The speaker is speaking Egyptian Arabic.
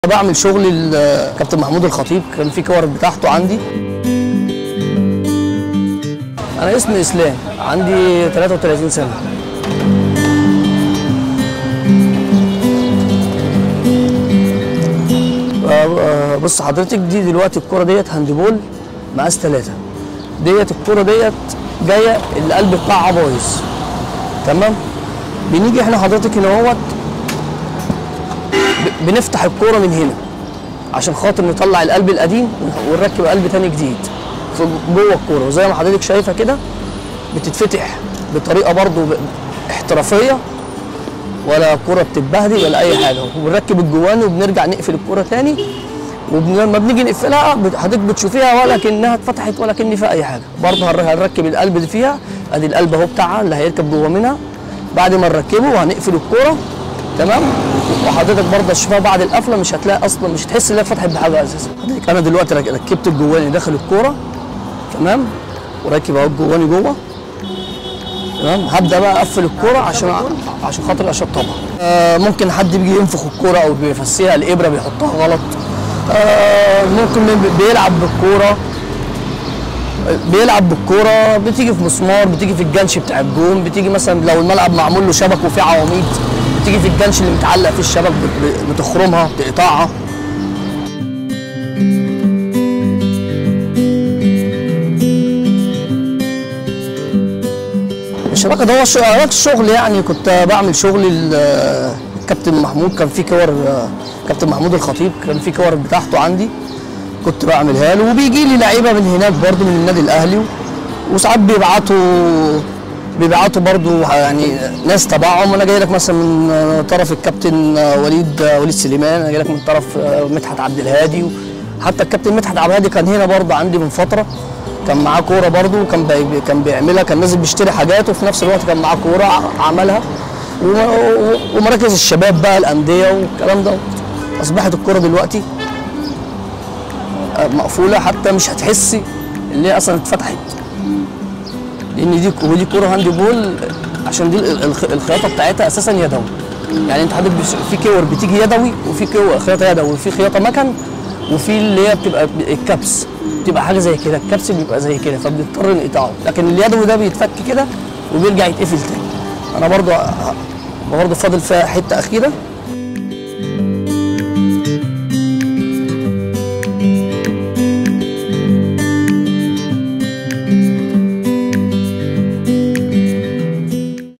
بعمل شغل الكابتن محمود الخطيب كان في كور بتاعته عندي انا اسمي اسلام عندي 33 سنه آه، آه، بص حضرتك دي دلوقتي الكرة ديت هاندبول مقاس ثلاثة ديت الكرة ديت جاية القلب بتاعها بايظ تمام بنيجي احنا حضرتك هنا اهوت ب- بنفتح الكوره من هنا عشان خاطر نطلع القلب القديم ونركب قلب تاني جديد في جوه الكوره وزي ما حضرتك شايفه كده بتتفتح بطريقه برضو ب- احترافيه ولا الكوره بتتبهدل ولا اي حاجه وبنركب الجواني وبنرجع نقفل الكوره تاني ولما بنيجي نقفلها بت- حضرتك بتشوفيها ولا كانها اتفتحت ولا كان فيها اي حاجه برضه هنر- هنركب القلب اللي فيها ادي القلب اهو بتاعها اللي هيركب جوه منها بعد ما نركبه هنقفل الكوره تمام وحضرتك برضه تشوفها بعد القفله مش هتلاقي اصلا مش هتحس ان هي فتحت بحاجه اساسا حضرتك انا دلوقتي رك- ركبت الجواني داخل الكوره تمام وراكب اهو الجواني جوه تمام هبدا بقى اقفل الكوره عشان عشان خاطر اشطبها آه ممكن حد بيجي ينفخ الكوره او بيفسيها الابره بيحطها غلط آه ممكن بي- بيلعب بالكوره بيلعب بالكوره بتيجي في مسمار بتيجي في الجنش بتاع الجون بتيجي مثلا لو الملعب معمول له شبك وفيه عواميد بتيجي في الجنش اللي متعلق فيه الشبك بت- ب- بتخرمها بتقطعها الشبكه ده هو ش- هو الشغل يعني كنت بعمل شغل ال- الكابتن محمود كان في كور كابتن محمود الخطيب كان في كور بتاعته عندي كنت بعملها له وبيجي لي لعيبه من هناك برضو من النادي الاهلي وساعات بيبعتوا بيبعتوا برضو يعني ناس تبعهم وانا جاي لك مثلا من طرف الكابتن وليد وليد سليمان انا جاي لك من طرف مدحت عبد الهادي حتى الكابتن مدحت عبد الهادي كان هنا برضو عندي من فتره كان معاه كوره برضو كان بي كان بيعملها كان نازل بيشتري حاجات وفي نفس الوقت كان معاه كوره ع- عملها و- و- ومراكز الشباب بقى الانديه والكلام ده اصبحت الكوره دلوقتي مقفوله حتى مش هتحسي ان هي اصلا اتفتحت لان دي ودي كوره هاند بول عشان دي ال- الخ- الخياطه بتاعتها اساسا يدوي يعني انت حضرتك بس- في كور بتيجي يدوي وفي كور خياطه يدوي وفي خياطه مكن وفي اللي هي بتبقى ب- الكبس بتبقى حاجه زي كده الكبس بيبقى زي كده فبنضطر نقطعه لكن اليدوي ده بيتفك كده وبيرجع يتقفل تاني انا برضو برضو فاضل فيها حته اخيره